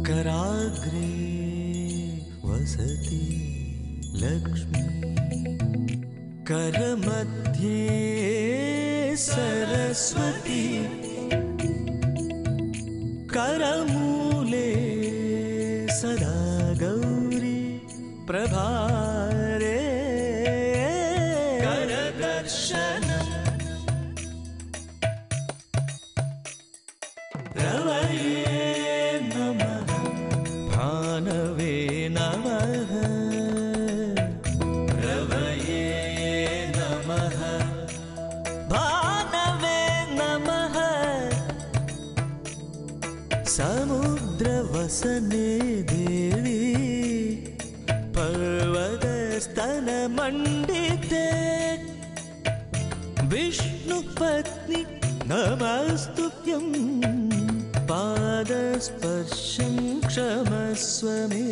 कराग्रे वसति लक्ष्मी करमध्ये सरस्वती करमूले सदा गौरी प्रभारे करदर्शनम् रवये नमः भानवे नमः रवये नमः भानवे नमः समुद्रवसने देवी पर्वतस्तनमण्डिते विष्णुपत्नि नमस्तुभ्यं पादस्पर्शं क्षमस्व मे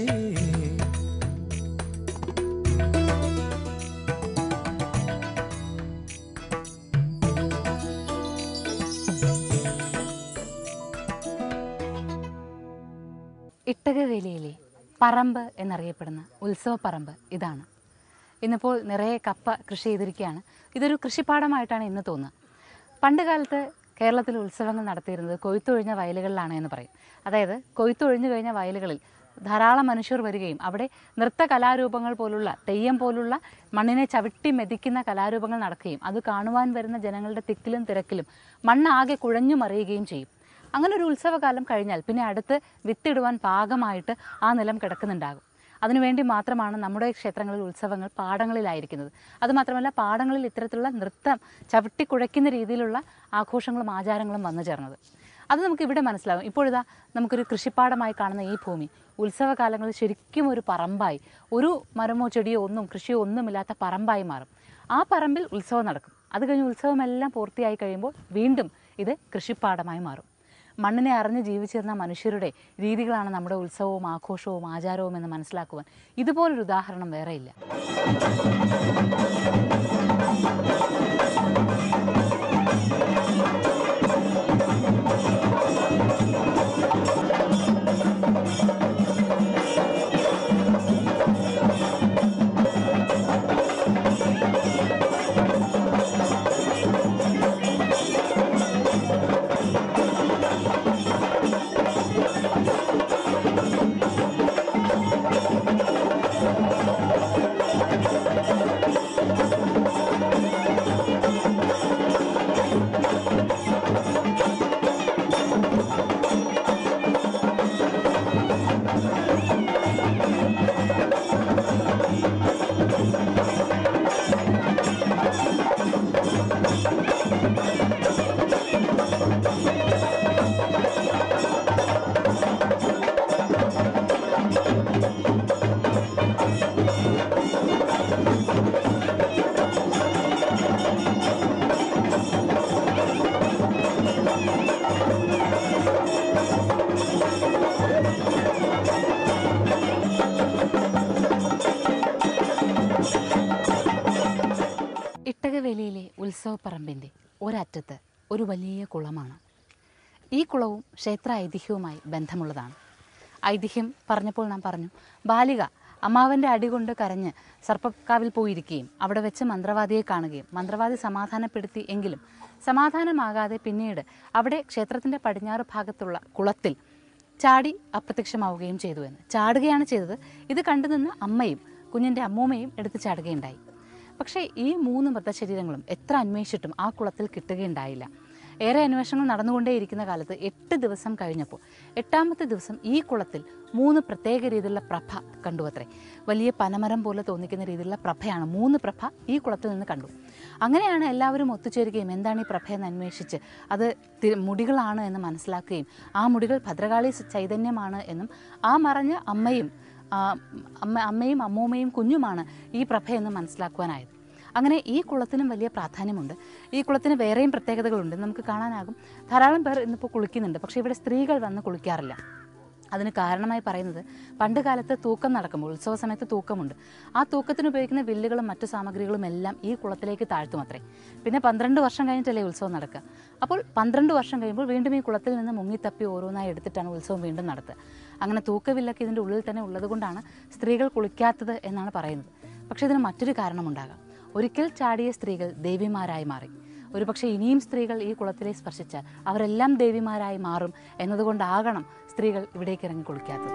ഇട്ടകവേലിയിലെ പറമ്പ് എന്നറിയപ്പെടുന്ന ഉത്സവപ്പറമ്പ് ഇതാണ് ഇന്നിപ്പോൾ നിറയെ കപ്പ കൃഷി ചെയ്തിരിക്കുകയാണ് ഇതൊരു കൃഷിപ്പാടമായിട്ടാണ് ഇന്ന് തോന്നുന്നത് പണ്ട് കാലത്ത് കേരളത്തിൽ ഉത്സവങ്ങൾ നടത്തിയിരുന്നത് കൊയ്ത്തൊഴിഞ്ഞ വയലുകളിലാണ് എന്ന് പറയും അതായത് കൊയ്ത്തൊഴിഞ്ഞു കഴിഞ്ഞ വയലുകളിൽ ധാരാളം മനുഷ്യർ വരികയും അവിടെ നൃത്ത കലാരൂപങ്ങൾ പോലുള്ള തെയ്യം പോലുള്ള മണ്ണിനെ ചവിട്ടി മെതിക്കുന്ന കലാരൂപങ്ങൾ നടക്കുകയും അത് കാണുവാൻ വരുന്ന ജനങ്ങളുടെ തിക്കിലും തിരക്കിലും മണ്ണാകെ കുഴഞ്ഞു മറിയുകയും ചെയ്യും അങ്ങനെ ഒരു ഉത്സവകാലം കഴിഞ്ഞാൽ പിന്നെ അടുത്ത് വിത്തിടുവാൻ പാകമായിട്ട് ആ നിലം കിടക്കുന്നുണ്ടാകും അതിനുവേണ്ടി മാത്രമാണ് നമ്മുടെ ക്ഷേത്രങ്ങളിൽ ഉത്സവങ്ങൾ പാടങ്ങളിലായിരിക്കുന്നത് അതുമാത്രമല്ല പാടങ്ങളിൽ ഇത്തരത്തിലുള്ള നൃത്തം ചവിട്ടിക്കുഴയ്ക്കുന്ന രീതിയിലുള്ള ആഘോഷങ്ങളും ആചാരങ്ങളും വന്നു ചേർന്നത് അത് നമുക്ക് ഇവിടെ മനസ്സിലാവും ഇപ്പോഴിതാ നമുക്കൊരു കൃഷിപ്പാടമായി കാണുന്ന ഈ ഭൂമി ഉത്സവകാലങ്ങളിൽ ശരിക്കും ഒരു പറമ്പായി ഒരു മരമോ ചെടിയോ ഒന്നും കൃഷിയോ ഒന്നുമില്ലാത്ത പറമ്പായി മാറും ആ പറമ്പിൽ ഉത്സവം നടക്കും അത് കഴിഞ്ഞ് ഉത്സവമെല്ലാം പൂർത്തിയായി കഴിയുമ്പോൾ വീണ്ടും ഇത് കൃഷിപ്പാടമായി മാറും മണ്ണിനെ അറിഞ്ഞ് ജീവിച്ചിരുന്ന മനുഷ്യരുടെ രീതികളാണ് നമ്മുടെ ഉത്സവവും ആഘോഷവും ആചാരവും എന്ന് മനസ്സിലാക്കുവാൻ ഇതുപോലൊരു ഉദാഹരണം വേറെയില്ല ഇട്ടകവേലിയിലെ ഉത്സവപ്പറമ്പിൻ്റെ ഒരറ്റത്ത് ഒരു വലിയ കുളമാണ് ഈ കുളവും ക്ഷേത്ര ഐതിഹ്യവുമായി ബന്ധമുള്ളതാണ് ഐതിഹ്യം പറഞ്ഞപ്പോൾ നാം പറഞ്ഞു ബാലിക അമ്മാവൻ്റെ അടികൊണ്ട് കരഞ്ഞ് സർപ്പക്കാവിൽ പോയിരിക്കുകയും അവിടെ വെച്ച് മന്ത്രവാദിയെ കാണുകയും മന്ത്രവാദി സമാധാനപ്പെടുത്തി എങ്കിലും സമാധാനമാകാതെ പിന്നീട് അവിടെ ക്ഷേത്രത്തിൻ്റെ പടിഞ്ഞാറ് ഭാഗത്തുള്ള കുളത്തിൽ ചാടി അപ്രത്യക്ഷമാവുകയും ചെയ്തു എന്ന് ചാടുകയാണ് ചെയ്തത് ഇത് കണ്ടുനിന്ന് അമ്മയും കുഞ്ഞിൻ്റെ അമ്മൂമ്മയും എടുത്ത് ചാടുകയുണ്ടായി പക്ഷേ ഈ മൂന്ന് മൃതശരീരങ്ങളും എത്ര അന്വേഷിച്ചിട്ടും ആ കുളത്തിൽ കിട്ടുകയുണ്ടായില്ല ഏറെ അന്വേഷണങ്ങൾ നടന്നുകൊണ്ടേയിരിക്കുന്ന കാലത്ത് എട്ട് ദിവസം കഴിഞ്ഞപ്പോൾ എട്ടാമത്തെ ദിവസം ഈ കുളത്തിൽ മൂന്ന് പ്രത്യേക രീതിയിലുള്ള പ്രഭ കണ്ടു അത്രേ വലിയ പനമരം പോലെ തോന്നിക്കുന്ന രീതിയിലുള്ള പ്രഭയാണ് മൂന്ന് പ്രഭ ഈ കുളത്തിൽ നിന്ന് കണ്ടു അങ്ങനെയാണ് എല്ലാവരും ഒത്തുചേരുകയും എന്താണ് ഈ പ്രഭയെന്ന് അന്വേഷിച്ച് അത് തി- മുടികളാണ് എന്ന് മനസ്സിലാക്കുകയും ആ മുടികൾ ഭദ്രകാളി ചൈതന്യമാണ് എന്നും ആ മറഞ്ഞ അമ്മയും ആ, അമ്മ അമ്മയും അമ്മൂമ്മയും കുഞ്ഞുമാണ് ഈ പ്രഭയെന്ന് മനസ്സിലാക്കുവാനായത് അങ്ങനെ ഈ കുളത്തിനും വലിയ പ്രാധാന്യമുണ്ട് ഈ കുളത്തിന് വേറെയും പ്രത്യേകതകളുണ്ട് നമുക്ക് കാണാനാകും ധാരാളം പേർ ഇന്നിപ്പോൾ കുളിക്കുന്നുണ്ട് പക്ഷേ ഇവിടെ സ്ത്രീകൾ വന്ന് കുളിക്കാറില്ല അതിന് കാരണമായി പറയുന്നത് പണ്ട് കാലത്ത് തൂക്കം നടക്കുമ്പോൾ ഉത്സവ സമയത്ത് തൂക്കമുണ്ട് ആ തൂക്കത്തിന് ഉപയോഗിക്കുന്ന വില്ലുകളും മറ്റു സാമഗ്രികളും എല്ലാം ഈ കുളത്തിലേക്ക് താഴ്ത്തും അത്രേ പിന്നെ പന്ത്രണ്ട് വർഷം കഴിഞ്ഞിട്ടല്ലേ ഉത്സവം നടക്കുക അപ്പോൾ പന്ത്രണ്ട് വർഷം കഴിയുമ്പോൾ വീണ്ടും ഈ കുളത്തിൽ നിന്ന് മുങ്ങിത്തപ്പി ഓരോന്നായി എടുത്തിട്ടാണ് ഉത്സവം വീണ്ടും നടത്തുക അങ്ങനെ തൂക്കവില്ലൊക്കെ ഇതിൻ്റെ ഉള്ളിൽ തന്നെ ഉള്ളത് കൊണ്ടാണ് സ്ത്രീകൾ കുളിക്കാത്തത് എന്നാണ് പറയുന്നത് പക്ഷേ ഇതിന് മറ്റൊരു കാരണമുണ്ടാകാം ഒരിക്കൽ ചാടിയ സ്ത്രീകൾ ദേവിമാരായി മാറി ഒരുപക്ഷെ ഇനിയും സ്ത്രീകൾ ഈ കുളത്തിലെ സ്പർശിച്ചാൽ അവരെല്ലാം ദേവിമാരായി മാറും എന്നതുകൊണ്ടാകണം സ്ത്രീകൾ ഇവിടേക്ക് ഇറങ്ങി കുളിക്കാത്തത്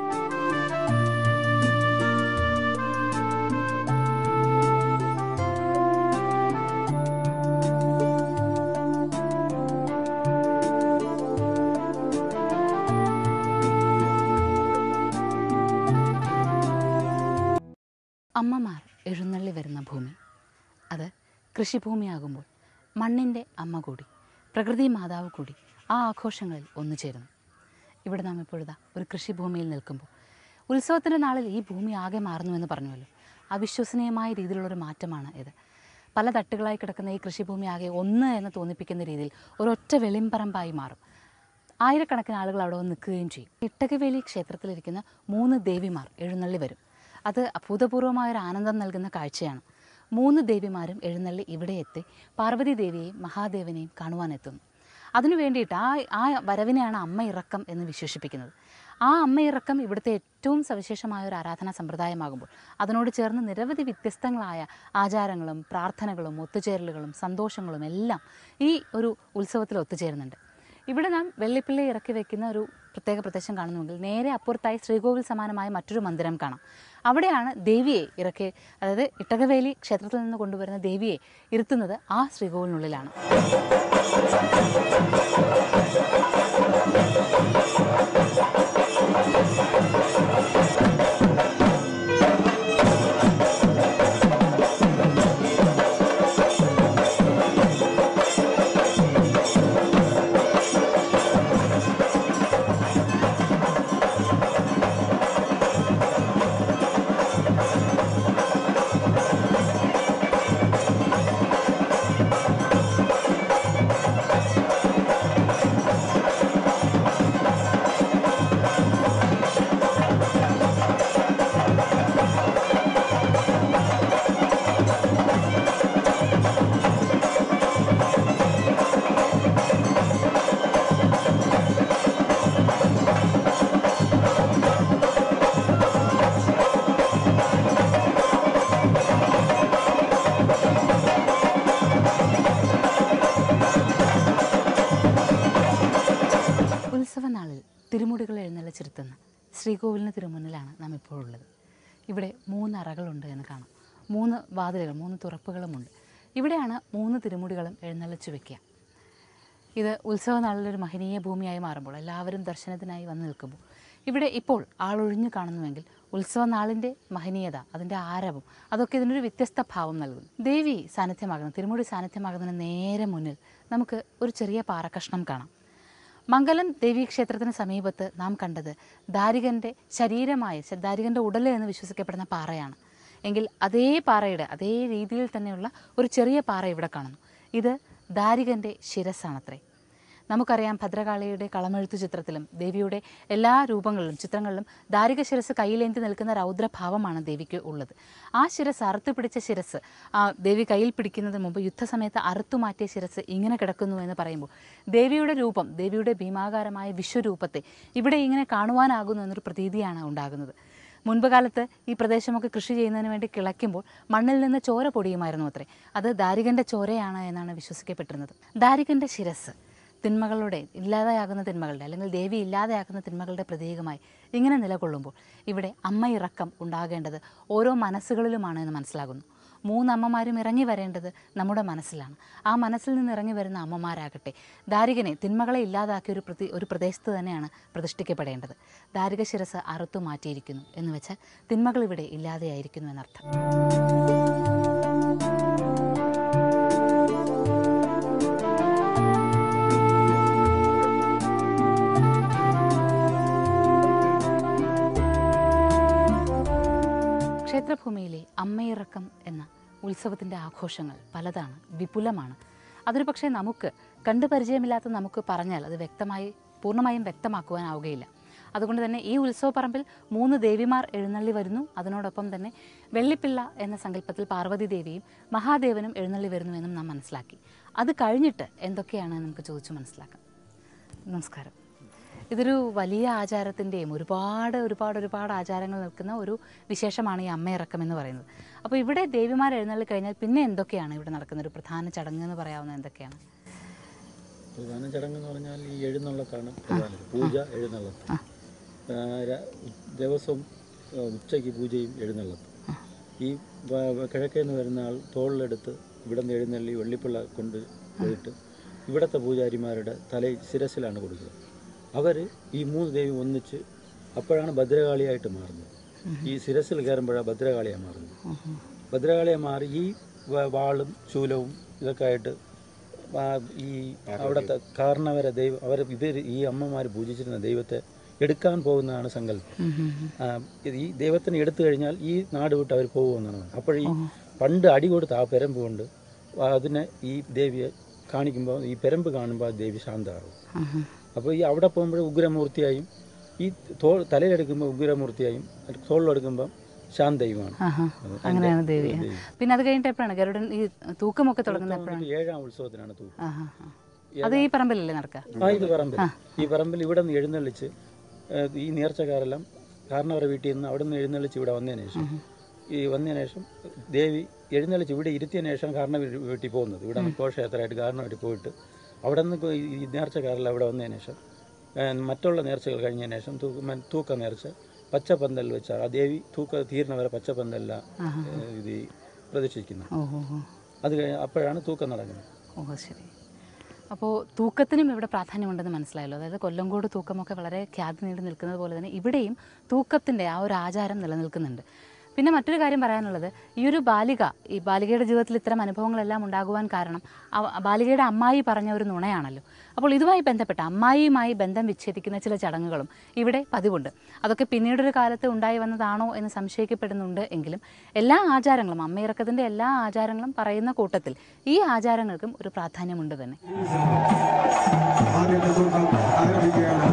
അമ്മമാർ എഴുന്നള്ളി വരുന്ന ഭൂമി അത് കൃഷിഭൂമിയാകുമ്പോൾ മണ്ണിൻ്റെ അമ്മ കൂടി പ്രകൃതി മാതാവ് കൂടി ആ ആഘോഷങ്ങളിൽ ഒന്നു ചേരുന്നു ഇവിടെ നാം ഇപ്പോഴിതാ ഒരു കൃഷിഭൂമിയിൽ നിൽക്കുമ്പോൾ ഉത്സവത്തിൻ്റെ നാളിൽ ഈ ഭൂമി ആകെ മാറുന്നുവെന്ന് പറഞ്ഞുവല്ലോ അവിശ്വസനീയമായ രീതിയിലുള്ളൊരു മാറ്റമാണ് ഇത് പല തട്ടുകളായി കിടക്കുന്ന ഈ കൃഷിഭൂമി ആകെ ഒന്ന് എന്ന് തോന്നിപ്പിക്കുന്ന രീതിയിൽ ഒരൊറ്റ വെളിമ്പറമ്പായി മാറും ആയിരക്കണക്കിന് ആളുകൾ അവിടെ വന്ന് നിൽക്കുകയും ചെയ്യും ഇട്ടകവേലി ക്ഷേത്രത്തിലിരിക്കുന്ന മൂന്ന് ദേവിമാർ എഴുന്നള്ളി വരും അത് അഭൂതപൂർവമായ ഒരു ആനന്ദം നൽകുന്ന കാഴ്ചയാണ് മൂന്ന് ദേവിമാരും എഴുന്നള്ളി ഇവിടെ എത്തി പാർവതി ദേവിയെയും മഹാദേവനെയും കാണുവാനെത്തുന്നു അതിനു വേണ്ടിയിട്ട് ആ ആ വരവിനെയാണ് അമ്മ ഇറക്കം എന്ന് വിശേഷിപ്പിക്കുന്നത് ആ അമ്മ ഇറക്കം ഇവിടുത്തെ ഏറ്റവും സവിശേഷമായ ഒരു ആരാധനാ സമ്പ്രദായമാകുമ്പോൾ അതിനോട് ചേർന്ന് നിരവധി വ്യത്യസ്തങ്ങളായ ആചാരങ്ങളും പ്രാർത്ഥനകളും ഒത്തുചേരലുകളും സന്തോഷങ്ങളും എല്ലാം ഈ ഒരു ഉത്സവത്തിൽ ഒത്തുചേരുന്നുണ്ട് ഇവിടെ നാം വെള്ളിപ്പിള്ളി ഇറക്കി വെക്കുന്ന ഒരു പ്രത്യേക പ്രദേശം കാണുന്നുണ്ടെങ്കിൽ നേരെ അപ്പുറത്തായി ശ്രീകോവിൽ സമാനമായ മറ്റൊരു മന്ദിരം കാണാം അവിടെയാണ് ദേവിയെ ഇറക്കി അതായത് ഇട്ടകവേലി ക്ഷേത്രത്തിൽ നിന്ന് കൊണ്ടുവരുന്ന ദേവിയെ ഇരുത്തുന്നത് ആ ശ്രീകോവിലിനുള്ളിലാണ് ഉത്സവനാളിൽ തിരുമുടികൾ എഴുന്നള്ളിച്ചിരുത്തുന്ന ശ്രീകോവിലിന് തിരുമുന്നിലാണ് നാം ഇപ്പോൾ ഉള്ളത് ഇവിടെ മൂന്ന് അറകളുണ്ട് എന്ന് കാണാം മൂന്ന് വാതിലുകൾ മൂന്ന് തുറപ്പുകളുമുണ്ട് ഇവിടെയാണ് മൂന്ന് തിരുമുടികളും എഴുന്നള്ളിച്ചു വെക്കുക ഇത് ഉത്സവനാളിലൊരു മഹനീയ ഭൂമിയായി മാറുമ്പോൾ എല്ലാവരും ദർശനത്തിനായി വന്നു നിൽക്കുമ്പോൾ ഇവിടെ ഇപ്പോൾ ആളൊഴിഞ്ഞു കാണുന്നുവെങ്കിൽ ഉത്സവനാളിൻ്റെ മഹനീയത അതിൻ്റെ ആരവം അതൊക്കെ ഇതിനൊരു വ്യത്യസ്ത ഭാവം നൽകുന്നു ദേവി സാന്നിധ്യമാകുന്ന തിരുമുടി സാന്നിധ്യമാകുന്നതിന് നേരെ മുന്നിൽ നമുക്ക് ഒരു ചെറിയ പാറക്കഷ്ണം കാണാം മംഗലം ദേവീക്ഷേത്രത്തിന് സമീപത്ത് നാം കണ്ടത് ദാരികൻ്റെ ശരീരമായ ശ- ദാരികൻ്റെ ഉടല് എന്ന് വിശ്വസിക്കപ്പെടുന്ന പാറയാണ് എങ്കിൽ അതേ പാറയുടെ അതേ രീതിയിൽ തന്നെയുള്ള ഒരു ചെറിയ പാറ ഇവിടെ കാണുന്നു ഇത് ദാരികൻ്റെ ശിരസ്സാണത്രേ നമുക്കറിയാം ഭദ്രകാളിയുടെ കളമെഴുത്തു ചിത്രത്തിലും ദേവിയുടെ എല്ലാ രൂപങ്ങളിലും ചിത്രങ്ങളിലും ദാരിക ശിരസ് കയ്യിലേന്തി നിൽക്കുന്ന രൗദ്രഭാവമാണ് ദേവിക്ക് ഉള്ളത് ആ ശിരസ് അറുത്തു പിടിച്ച ശിരസ് ആ ദേവി കയ്യിൽ പിടിക്കുന്നതിന് മുമ്പ് യുദ്ധസമയത്ത് അറുത്തു മാറ്റിയ ശിരസ് ഇങ്ങനെ കിടക്കുന്നു എന്ന് പറയുമ്പോൾ ദേവിയുടെ രൂപം ദേവിയുടെ ഭീമാകാരമായ വിശ്വരൂപത്തെ ഇവിടെ ഇങ്ങനെ കാണുവാനാകുന്നു എന്നൊരു പ്രതീതിയാണ് ഉണ്ടാകുന്നത് മുൻപ് കാലത്ത് ഈ പ്രദേശമൊക്കെ കൃഷി ചെയ്യുന്നതിന് വേണ്ടി കിളയ്ക്കുമ്പോൾ മണ്ണിൽ നിന്ന് ചോര പൊടിയുമായിരുന്നു അത്രേ അത് ദാരികന്റെ ചോരയാണ് എന്നാണ് വിശ്വസിക്കപ്പെട്ടിരുന്നത് ദാരികന്റെ ശിരസ് തിന്മകളുടെ ഇല്ലാതെയാകുന്ന തിന്മകളുടെ അല്ലെങ്കിൽ ദേവി ഇല്ലാതെയാക്കുന്ന തിന്മകളുടെ പ്രതീകമായി ഇങ്ങനെ നിലകൊള്ളുമ്പോൾ ഇവിടെ അമ്മ ഇറക്കം ഉണ്ടാകേണ്ടത് ഓരോ മനസ്സുകളിലുമാണ് എന്ന് മനസ്സിലാകുന്നു മൂന്നമ്മമാരും ഇറങ്ങി വരേണ്ടത് നമ്മുടെ മനസ്സിലാണ് ആ മനസ്സിൽ നിന്ന് ഇറങ്ങി വരുന്ന അമ്മമാരാകട്ടെ ദാരികനെ തിന്മകളെ ഇല്ലാതാക്കിയ ഒരു പ്രതി ഒരു പ്രദേശത്ത് തന്നെയാണ് പ്രതിഷ്ഠിക്കപ്പെടേണ്ടത് ദാരിക ശിരസ് അറുത്തു മാറ്റിയിരിക്കുന്നു എന്ന് വെച്ചാൽ തിന്മകൾ ഇവിടെ ഇല്ലാതെയായിരിക്കുന്നു എന്നർത്ഥം ക്ഷേത്രഭൂമിയിലെ അമ്മയിറക്കം എന്ന ഉത്സവത്തിൻ്റെ ആഘോഷങ്ങൾ പലതാണ് വിപുലമാണ് അതൊരു പക്ഷേ നമുക്ക് കണ്ടു പരിചയമില്ലാത്ത നമുക്ക് പറഞ്ഞാൽ അത് വ്യക്തമായി പൂർണ്ണമായും വ്യക്തമാക്കുവാനാവുകയില്ല അതുകൊണ്ട് തന്നെ ഈ ഉത്സവപ്പറമ്പിൽ മൂന്ന് ദേവിമാർ എഴുന്നള്ളി വരുന്നു അതിനോടൊപ്പം തന്നെ വെള്ളിപ്പിള്ള എന്ന സങ്കല്പത്തിൽ പാർവതി ദേവിയും മഹാദേവനും എഴുന്നള്ളി വരുന്നു എന്നും നാം മനസ്സിലാക്കി അത് കഴിഞ്ഞിട്ട് എന്തൊക്കെയാണ് നമുക്ക് ചോദിച്ചു മനസ്സിലാക്കാം നമസ്കാരം ഇതൊരു വലിയ ആചാരത്തിൻ്റെയും ഒരുപാട് ഒരുപാട് ഒരുപാട് ആചാരങ്ങൾ നിൽക്കുന്ന ഒരു വിശേഷമാണ് ഈ അമ്മയിറക്കം എന്ന് പറയുന്നത് അപ്പോൾ ഇവിടെ ദേവിമാർ എഴുന്നള്ളി കഴിഞ്ഞാൽ പിന്നെ എന്തൊക്കെയാണ് ഇവിടെ നടക്കുന്ന ഒരു പ്രധാന ചടങ്ങ് എന്ന് പറയാവുന്നത് എന്തൊക്കെയാണ് പ്രധാന ചടങ്ങ് എന്ന് പറഞ്ഞാൽ ഈ എഴുന്നള്ളത്താണ് പ്രധാനം പൂജ എഴുന്നള്ളത്ത് ആ, ര- ദിവസവും ആ, ഉച്ചയ്ക്ക് പൂജയും എഴുന്നള്ളത്തും ഈ വ- വ- കിഴക്കേ നിന്ന് വരുന്ന ആൾ തോളിലെടുത്ത് ഇവിടെ നിന്ന് എഴുന്നള്ളി വെള്ളിപ്പിള്ള കൊണ്ട് പോയിട്ട് ഇവിടുത്തെ പൂജാരിമാരുടെ തല ശിരസിലാണ് കൊടുക്കുക അവർ ഈ മൂന്ന് ദേവി ഒന്നിച്ച് അപ്പോഴാണ് ഭദ്രകാളിയായിട്ട് മാറുന്നത് ഈ ശിരസിൽ കയറുമ്പോഴാണ് ഭദ്രകാളിയായി മാറുന്നത് ഭദ്രകാളിയെ മാറി ഈ വ- വാളും ശൂലവും ഇതൊക്കെ ആയിട്ട് ആ ഈ അവിടുത്തെ കാരണവരെ ദൈവം അവർ ഇവർ ഈ അമ്മമാർ പൂജിച്ചിരുന്ന ദൈവത്തെ എടുക്കാൻ പോകുന്നതാണ് സങ്കല്പം ആ, ഇത് ഈ ദൈവത്തിനെ എടുത്തു കഴിഞ്ഞാൽ ഈ നാട് വിട്ട് അവർ പോകുമെന്നാണ് പറയുന്നത്. അപ്പോൾ ഈ പണ്ട് അടി കൊടുത്ത ആ പെരമ്പ് കൊണ്ട് അതിനെ ഈ ദേവിയെ കാണിക്കുമ്പോൾ ഈ പെരമ്പ് കാണുമ്പോൾ ആ ദേവി ശാന്തമാകും അപ്പോൾ ഈ അവിടെ പോകുമ്പോൾ ഉഗ്രമൂർത്തിയായും ഈ തോൾ തലയിലെടുക്കുമ്പോൾ ഉഗ്രമൂർത്തിയായും തോളിലെടുക്കുമ്പോൾ ശാന്തയുമാണ് ആഹാ. അത് അങ്ങനെയാണ് അതിന്റെ ദേവി ദേവി. പിന്നെ അത് കഴിഞ്ഞിട്ട് എപ്പോഴാണ് ഗരുഡൻ ഈ തൂക്കമൊക്കെ തുടങ്ങുന്നത് എപ്പോഴാണ് വന്നിട്ട് ഏഴാം ഉത്സവത്തിനാണ് തൂക്കം ആഹാ ആ. അത് ഈ പറമ്പിലല്ലേ നടക്കുക ആ ഇത് പറമ്പിൽ ഈ പറമ്പിൽ ഇവിടെ നിന്ന് എഴുന്നള്ളിച്ച് ഏഹ്, ഈ നേർച്ചക്കാരെല്ലാം കാരണവരെ വീട്ടിൽ നിന്ന് അവിടെ നിന്ന് എഴുന്നള്ളിച്ച് ഇവിടെ വന്നതിന് ശേഷം ഈ വന്നതിന് ശേഷം ദേവി എഴുന്നള്ളിച്ച് ഇവിടെ ഇരുത്തിയതിന് ശേഷം കാരണ വീട്ടിൽ പോകുന്നത് ഇവിടെ നിന്ന് ഘോഷയാത്രയായിട്ട് കാരണ വീട്ടിൽ പോയിട്ട് അവിടെ നിന്ന് ഈ നേർച്ചക്കാരെല്ലാം ഇവിടെ വന്നതിന് ശേഷം ഏഹ്, മറ്റുള്ള നേർച്ചകൾ കഴിഞ്ഞതിന് ശേഷം തൂക്ക മ- തൂക്ക നേർച്ച പച്ചപ്പന്തൽ വെച്ചാൽ ആ ദേവി തൂക്ക തീർന്നവരെ പച്ചപ്പന്തല്ല ഇത് ഈ പ്രദർശിക്കുന്നത് ഓ ഓ ഓ അത് കഴിഞ്ഞ് അപ്പോഴാണ് തൂക്കം നടക്കുന്നത് ഓ ശരി അപ്പോൾ തൂക്കത്തിനും ഇവിടെ പ്രാധാന്യമുണ്ടെന്ന് മനസ്സിലായല്ലോ അതായത് കൊല്ലങ്കോട് തൂക്കമൊക്കെ വളരെ ഖ്യാതി നേടി നിൽക്കുന്നത് പോലെ തന്നെ ഇവിടെയും തൂക്കത്തിൻ്റെ ആ ഒരു ആചാരം നിലനിൽക്കുന്നുണ്ട് പിന്നെ മറ്റൊരു കാര്യം പറയാനുള്ളത് ഈ ഒരു ബാലിക ഈ ബാലികയുടെ ജീവിതത്തിൽ ഇത്തരം അനുഭവങ്ങളെല്ലാം ഉണ്ടാകുവാൻ കാരണം അവ- ബാലികയുടെ അമ്മായി പറഞ്ഞ ഒരു നുണയാണല്ലോ അപ്പോൾ ഇതുമായി ബന്ധപ്പെട്ട അമ്മായിയുമായി ബന്ധം വിച്ഛേദിക്കുന്ന ചില ചടങ്ങുകളും ഇവിടെ പതിവുണ്ട് അതൊക്കെ പിന്നീടൊരു കാലത്ത് ഉണ്ടായി വന്നതാണോ എന്ന് സംശയിക്കപ്പെടുന്നുണ്ട് എങ്കിലും എല്ലാ ആചാരങ്ങളും അമ്മയിറക്കത്തിൻ്റെ എല്ലാ ആചാരങ്ങളും പറയുന്ന കൂട്ടത്തിൽ ഈ ആചാരങ്ങൾക്കും ഒരു പ്രാധാന്യമുണ്ട് തന്നെ ആദ്യത്തെ തൂക്കം ആരംഭിക്കുകയാണ്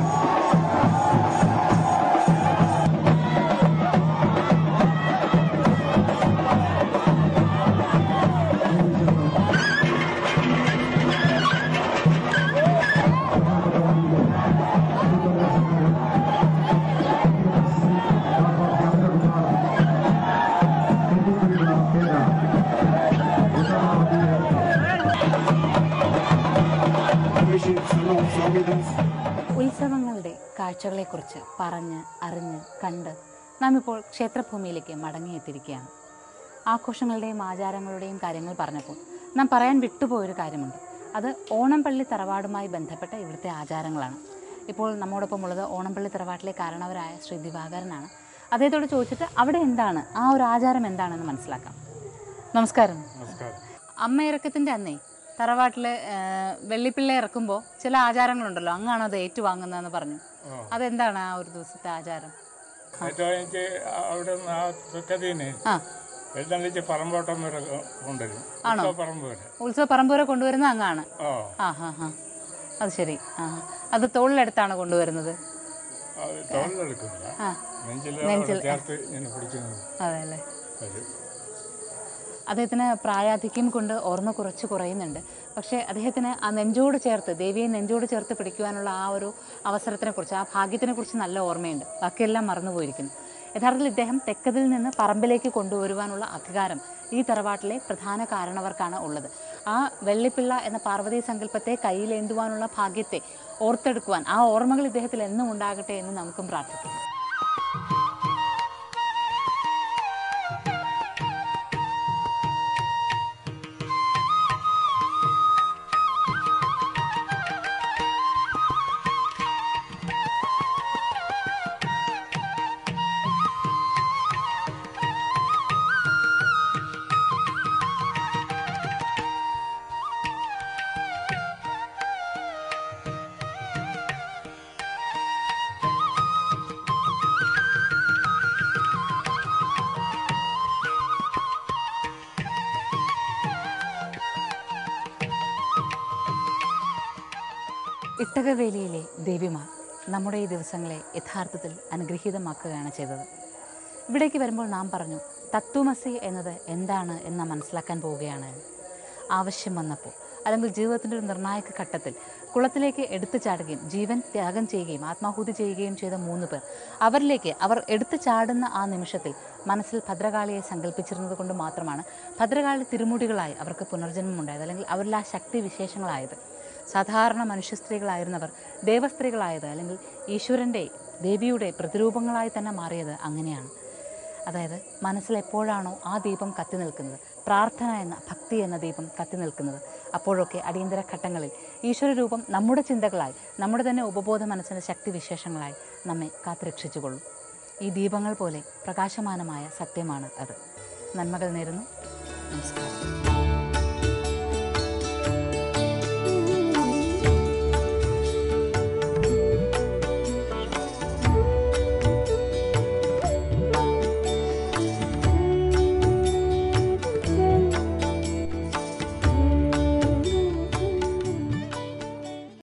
അഭിഷേക് സലോം സ്വാമിദാസ് ഉത്സവങ്ങളുടെ കാഴ്ചകളെക്കുറിച്ച് പറഞ്ഞ് അറിഞ്ഞ് കണ്ട് നാം ഇപ്പോൾ ക്ഷേത്രഭൂമിയിലേക്ക് മടങ്ങിയെത്തിയിരിക്കുകയാണ് ആഘോഷങ്ങളുടെയും ആചാരങ്ങളുടെയും കാര്യങ്ങൾ പറഞ്ഞപ്പോൾ നാം പറയാൻ വിട്ടുപോയൊരു കാര്യമുണ്ട് അത് ഓണംപള്ളി തറവാടുമായി ബന്ധപ്പെട്ട ഇവിടുത്തെ ആചാരങ്ങളാണ് ഇപ്പോൾ നമ്മോടൊപ്പം ഉള്ളത് ഓണംപള്ളി തറവാട്ടിലെ കാരണവരായ ശ്രീ ദിവാകരനാണ് അദ്ദേഹത്തോട് ചോദിച്ചിട്ട് അവിടെ എന്താണ് ആ ഒരു ആചാരം എന്താണെന്ന് മനസ്സിലാക്കാം നമസ്കാരം അമ്മയിറക്കത്തിൻ്റെ അന്നേ തറവാട്ടിൽ വെള്ളിപ്പിള്ള ഇറക്കുമ്പോൾ ചില ആചാരങ്ങളുണ്ടല്ലോ അങ്ങാണോ അത് ഏറ്റുവാങ്ങുന്നതെന്ന് പറഞ്ഞു അതെന്താണ് ആ ഒരു ദിവസത്തെ ആചാരം ഏറ്റവും എനിക്ക് അവിടെ നിന്ന് ആ തുക്കതീന് ആ എഴുന്നള്ളിച്ച് പറമ്പോട്ടം വരെ കൊണ്ടുവരും ആണോ? ഉത്സവ പറമ്പ് വരെ ഉത്സവ പറമ്പൂരെ കൊണ്ടുവരുന്ന അങ്ങാണ് ഓ ആ ഹാ ഹാ അത് ശരി ആ അത് തോളിലെടുത്താണ് കൊണ്ടുവരുന്നത് അത് തോളിലെടുക്കില്ല ആ നെഞ്ചിൽ ചേർത്ത് ഇങ്ങനെ പിടിക്കുന്നത് അതെ അല്ലേ വരും അദ്ദേഹത്തിന് പ്രായാധിക്യം കൊണ്ട് ഓർമ്മ കുറച്ച് കുറയുന്നുണ്ട് പക്ഷേ അദ്ദേഹത്തിന് ആ നെഞ്ചോട് ചേർത്ത് ദേവിയെ നെഞ്ചോട് ചേർത്ത് പിടിക്കുവാനുള്ള ആ ഒരു അവസരത്തിനെക്കുറിച്ച് ആ ഭാഗ്യത്തിനെക്കുറിച്ച് നല്ല ഓർമ്മയുണ്ട് ബാക്കിയെല്ലാം മറന്നുപോയിരിക്കുന്നു യഥാർത്ഥത്തിൽ ഇദ്ദേഹം തെക്കതിൽ നിന്ന് പറമ്പിലേക്ക് കൊണ്ടുവരുവാനുള്ള അധികാരം ഈ തറവാട്ടിലെ പ്രധാന കാരണവർക്കാണ് ഉള്ളത് ആ വെള്ളിപ്പിള്ള എന്ന പാർവതി സങ്കല്പത്തെ കയ്യിലേന്തുവാനുള്ള ഭാഗ്യത്തെ ഓർത്തെടുക്കുവാൻ ആ ഓർമ്മകൾ ഇദ്ദേഹത്തിൽ എന്നും ഉണ്ടാകട്ടെ എന്ന് നമുക്കും പ്രാർത്ഥിക്കാം ഇട്ടകവേലിയിലെ ദേവിമാർ നമ്മുടെ ഈ ദിവസങ്ങളെ യഥാർത്ഥത്തിൽ അനുഗ്രഹീതമാക്കുകയാണ് ചെയ്തത് ഇവിടേക്ക് വരുമ്പോൾ നാം പറഞ്ഞു തത്വമസി എന്നത് എന്താണ് എന്ന് നാം മനസ്സിലാക്കാൻ പോവുകയാണ് ആവശ്യം വന്നപ്പോൾ അല്ലെങ്കിൽ ജീവിതത്തിൻ്റെ ഒരു നിർണായക ഘട്ടത്തിൽ കുളത്തിലേക്ക് എടുത്തു ചാടുകയും ജീവൻ ത്യാഗം ചെയ്യുകയും ആത്മാഹുതി ചെയ്യുകയും ചെയ്ത മൂന്ന് പേർ അവരിലേക്ക് അവർ എടുത്തു ചാടുന്ന ആ നിമിഷത്തിൽ മനസ്സിൽ ഭദ്രകാളിയെ സങ്കല്പിച്ചിരുന്നത് കൊണ്ട് മാത്രമാണ് ഭദ്രകാളി തിരുമുടികളായി അവർക്ക് പുനർജന്മം ഉണ്ടായത് അല്ലെങ്കിൽ അവരിൽ ആ ശക്തി വിശേഷങ്ങളായത് സാധാരണ മനുഷ്യ സ്ത്രീകളായിരുന്നവർ ദേവസ്ത്രീകളായത് അല്ലെങ്കിൽ ഈശ്വരൻ്റെ ദേവിയുടെ പ്രതിരൂപങ്ങളായി തന്നെ മാറിയത് അങ്ങനെയാണ് അതായത് മനസ്സിൽ എപ്പോഴാണോ ആ ദീപം കത്തി നിൽക്കുന്നത് പ്രാർത്ഥന എന്ന ഭക്തി എന്ന ദീപം കത്തി നിൽക്കുന്നത് അപ്പോഴൊക്കെ അടിയന്തര ഘട്ടങ്ങളിൽ ഈശ്വരരൂപം നമ്മുടെ ചിന്തകളായി നമ്മുടെ തന്നെ ഉപബോധ മനസ്സിൻ്റെ ശക്തി വിശേഷങ്ങളായി നമ്മെ കാത്തുരക്ഷിച്ചുകൊള്ളും ഈ ദീപങ്ങൾ പോലെ പ്രകാശമാനമായ സത്യമാണ് അത് നന്മകൾ നേരുന്നു നമസ്കാരം